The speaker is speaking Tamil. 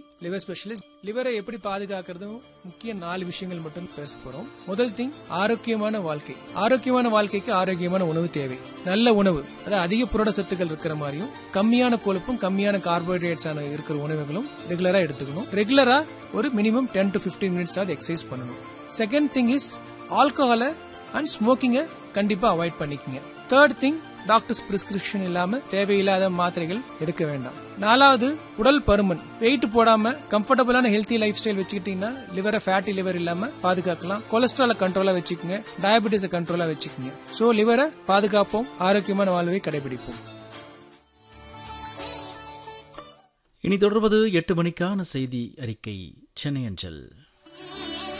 லிவர் ஸ்பெஷலிஸ்ட் லிவரை எப்படி பாதுகாக்கிறதும் முக்கிய நாலு விஷயங்கள் மட்டும் பேச போறோம் முதல் திங் ஆரோக்கியமான வாழ்க்கை ஆரோக்கியமான வாழ்க்கைக்கு ஆரோக்கியமான உணவு தேவை நல்ல உணவு அதாவது அதிக புரட சத்துக்கள் இருக்கிற மாதிரியும் கம்மியான கொழுப்பும் கம்மியான கார்போஹைட்ரேட்ஸ் ஆன இருக்கிற உணவுகளும் ரெகுலரா எடுத்துக்கணும் ரெகுலரா ஒரு minimum ten to fifteen minutes ஆகுது எக்ஸசைஸ் பண்ணணும் செகண்ட் திங் இஸ் ஆல்கஹாலை அண்ட் ஸ்மோக்கிங்கை கண்டிப்பா அவாய்ட் பண்ணிக்கங்க தேர்ட் திங் டாக்டர்ஸ் பிரிஸ்கிரிப்ஷன் இல்லாம தேவையில்லாத மாத்திரைகள் எடுக்க வேண்டாம் நாலாவது உடல் பருமன் வெயிட் போடாம கம்ஃபர்டபுளான ஹெல்த்தி லைஃப் ஸ்டைல் வச்சுக்கிட்டீங்கன்னா லிவரை ஃபேட்டி லிவர் இல்லாம பாதுகாக்கலாம் கொலஸ்ட்ரால கண்ட்ரோலா வச்சுக்கோங்க டயபெட்டிஸை கண்ட்ரோலா வச்சுக்கோங்க சோ லிவரை பாதுகாப்போம் ஆரோக்கியமான வாழ்வை கடைபிடிப்போம் இனி தொடர்வது எட்டு மணிக்கான செய்தி அறிக்கை சென்னை அஞ்சல்